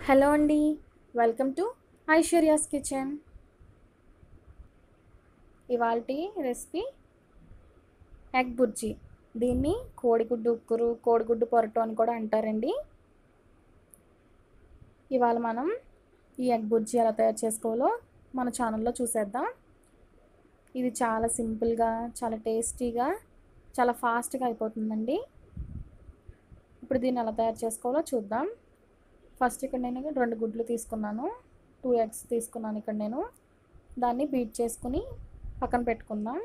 hello అండి welcome to Aishwarya's kitchen ఇవాళ recipe egg bhurji దీన్ని కోడిగుడ్డు ఉక్కురు కోడిగుడ్డు పొరటు అని కూడా అంటారండి ఇవాళ మనం ఈ ఎగ్ బుర్జీ ఎలా తయారు చేసుకోవాలో మన ఛానల్లో చూసేద్దాం ఇది చాలా సింపుల్గా చాలా టేస్టీగా చాలా ఫాస్ట్గా అయిపోతుందండి ఇప్పుడు దీన్ని ఎలా తయారు చేసుకోవాలో చూద్దాం ఫస్ట్ ఇక్కడ నేను రెండు గుడ్లు తీసుకున్నాను టూ ఎగ్స్ తీసుకున్నాను ఇక్కడ నేను దాన్ని బీట్ చేసుకుని పక్కన పెట్టుకుందాం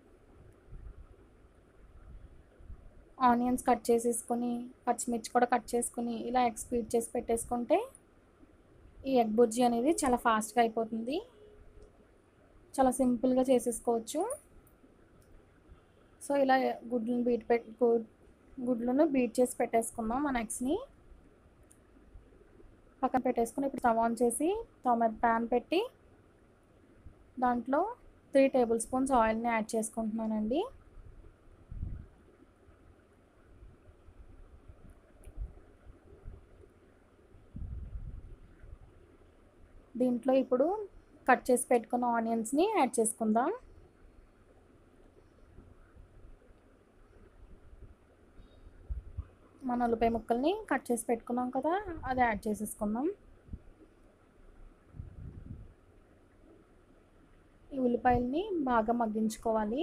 ఆనియన్స్ కట్ చేసేసుకొని పచ్చిమిర్చి కూడా కట్ చేసుకుని ఇలా ఎగ్స్ బీట్ చేసి పెట్టేసుకుంటే ఈ ఎగ్ బుర్జీ అనేది చాలా ఫాస్ట్గా అయిపోతుంది చాలా సింపుల్గా చేసేసుకోవచ్చు సో ఇలా గుడ్లను బీట్ పెట్ గుడ్లను బీట్ చేసి పెట్టేసుకుందాం మన ఎగ్స్ని పక్కన పెట్టేసుకుని ఇప్పుడు స్టవ్ ఆన్ చేసి స్టవ్ మీద ప్యాన్ పెట్టి దాంట్లో త్రీ టేబుల్ స్పూన్స్ ఆయిల్ని యాడ్ చేసుకుంటున్నానండి దీంట్లో ఇప్పుడు కట్ చేసి పెట్టుకున్న ఆనియన్స్ని యాడ్ చేసుకుందాం మన ఉల్లిపాయ ముక్కల్ని కట్ చేసి పెట్టుకున్నాం కదా అది యాడ్ చేసేసుకుందాం ఈ ఉల్లిపాయల్ని బాగా మగ్గించుకోవాలి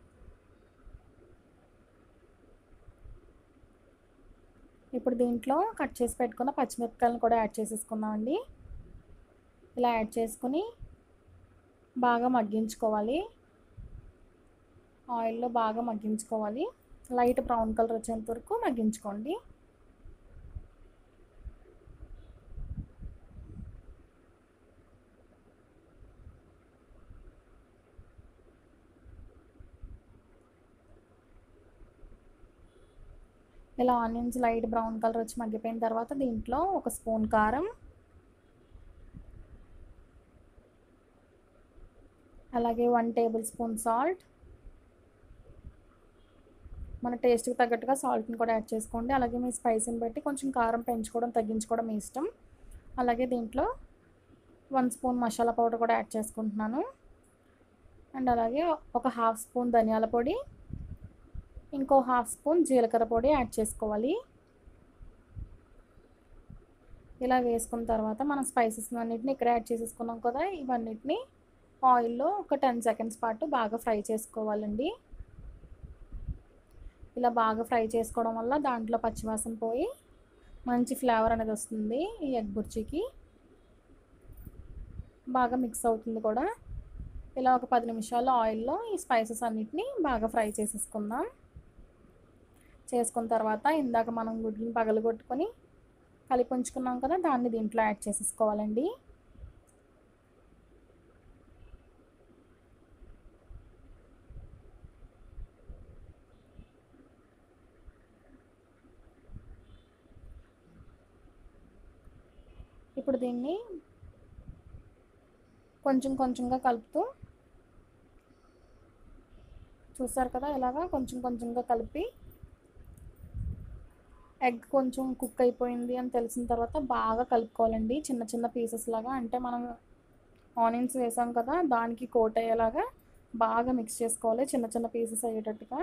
ఇప్పుడు దీంట్లో కట్ చేసి పెట్టుకున్న పచ్చిమిరపకాయలను కూడా యాడ్ చేసేసుకుందామండి ఇలా యాడ్ చేసుకుని బాగా మగ్గించుకోవాలి ఆయిల్లో బాగా మగ్గించుకోవాలి లైట్ బ్రౌన్ కలర్ వచ్చేంత వరకు మగ్గించుకోండి ఇలా ఆనియన్స్ లైట్ బ్రౌన్ కలర్ వచ్చి మగ్గిపోయిన తర్వాత దీంట్లో ఒక స్పూన్ కారం అలాగే వన్ టేబుల్ స్పూన్ సాల్ట్ మన టేస్ట్కి తగ్గట్టుగా సాల్ట్ని కూడా యాడ్ చేసుకోండి అలాగే మీ స్పైసీని బట్టి కొంచెం కారం పెంచుకోవడం తగ్గించుకోవడం మీ ఇష్టం అలాగే దీంట్లో వన్ స్పూన్ మసాలా పౌడర్ కూడా యాడ్ చేసుకుంటున్నాను అండ్ అలాగే ఒక హాఫ్ స్పూన్ ధనియాల పొడి ఇంకో హాఫ్ స్పూన్ జీలకర్ర పొడి యాడ్ చేసుకోవాలి ఇలా వేసుకున్న తర్వాత మనం స్పైసెస్ అన్నిటిని ఇక్కడ యాడ్ చేసేసుకున్నాం కదా ఇవన్నిటిని ఆయిల్లో ఒక టెన్ సెకండ్స్ పాటు బాగా ఫ్రై చేసుకోవాలండి ఇలా బాగా ఫ్రై చేసుకోవడం వల్ల దాంట్లో పచ్చివాసన పోయి మంచి ఫ్లేవర్ అనేది వస్తుంది ఈ ఎగ్ బుర్జీకి బాగా మిక్స్ అవుతుంది కూడా ఇలా ఒక పది నిమిషాలు ఆయిల్లో ఈ స్పైసెస్ అన్నిటిని బాగా ఫ్రై చేసేసుకుందాం చేసుకున్న తర్వాత ఇందాక మనం గుడ్లను పగలగొట్టుకొని కలిపి ఉంచుకున్నాం కదా దాన్ని దీంట్లో యాడ్ చేసేసుకోవాలండి ఇప్పుడు దీన్ని కొంచెం కొంచెంగా కలుపుతూ చూసారు కదా ఇలాగా కొంచెం కొంచెంగా కలిపి ఎగ్ కొంచెం కుక్ అయిపోయింది అని తెలిసిన తర్వాత బాగా కలుపుకోవాలండి చిన్న చిన్న పీసెస్ లాగా అంటే మనం ఆనియన్స్ వేసాం కదా దానికి కోట్ అయ్యేలాగా బాగా మిక్స్ చేసుకోవాలి చిన్న చిన్న పీసెస్ అయ్యేటట్టుగా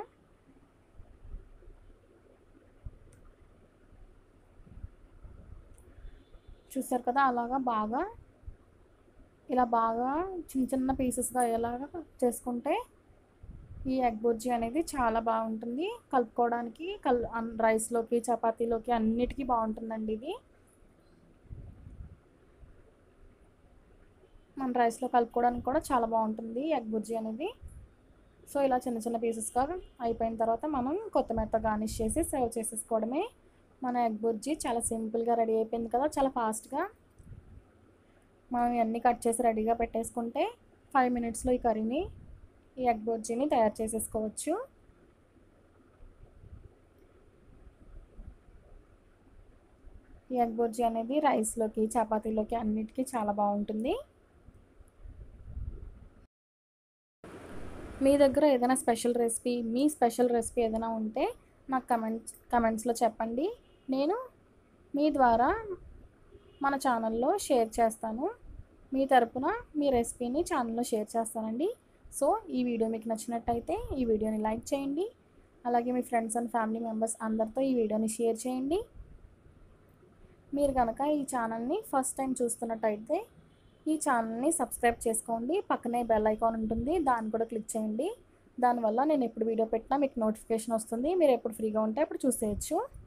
చూసారు కదా అలాగా బాగా ఇలా బాగా చిన్న చిన్న పీసెస్గా అయ్యేలాగా చేసుకుంటే ఈ ఎగ్ బుర్జీ అనేది చాలా బాగుంటుంది కలుపుకోవడానికి కల్ రైస్లోకి చపాతీలోకి అన్నిటికీ బాగుంటుందండి ఇది మన రైస్లో కలుపుకోవడానికి కూడా చాలా బాగుంటుంది ఎగ్ బుర్జీ అనేది సో ఇలా చిన్న చిన్న పీసెస్గా అయిపోయిన తర్వాత మనం కొత్తిమీరతో గార్నిష్ చేసి సర్వ్ చేసేసుకోవడమే మన ఎగ్ బుర్జీ చాలా సింపుల్గా రెడీ అయిపోయింది కదా చాలా ఫాస్ట్గా మనం ఇవన్నీ కట్ చేసి రెడీగా పెట్టేసుకుంటే ఫైవ్ మినిట్స్లో ఈ కర్రీని ఈ ఎగ్ బుర్జీని తయారు చేసేసుకోవచ్చు ఈ ఎగ్ బుర్జీ అనేది రైస్లోకి చపాతీలోకి అన్నిటికీ చాలా బాగుంటుంది మీ దగ్గర ఏదైనా స్పెషల్ రెసిపీ మీ స్పెషల్ రెసిపీ ఏదైనా ఉంటే నాకు కమెంట్స్ కమెంట్స్లో చెప్పండి నేను మీ ద్వారా మన ఛానల్లో షేర్ చేస్తాను మీ తరపున మీ రెసిపీని ఛానల్లో షేర్ చేస్తానండి సో ఈ వీడియో మీకు నచ్చినట్టయితే ఈ వీడియోని లైక్ చేయండి అలాగే మీ ఫ్రెండ్స్ అండ్ ఫ్యామిలీ మెంబర్స్ అందరితో ఈ వీడియోని షేర్ చేయండి మీరు కనుక ఈ ఛానల్ని ఫస్ట్ టైం చూస్తున్నట్టయితే ఈ ఛానల్ని సబ్స్క్రైబ్ చేసుకోండి పక్కనే బెల్ ఐకాన్ ఉంటుంది దాన్ని కూడా క్లిక్ చేయండి దానివల్ల నేను ఎప్పుడు వీడియో పెట్టినా మీకు నోటిఫికేషన్ వస్తుంది మీరు ఎప్పుడు ఫ్రీగా ఉంటే అప్పుడు చూసేయచ్చు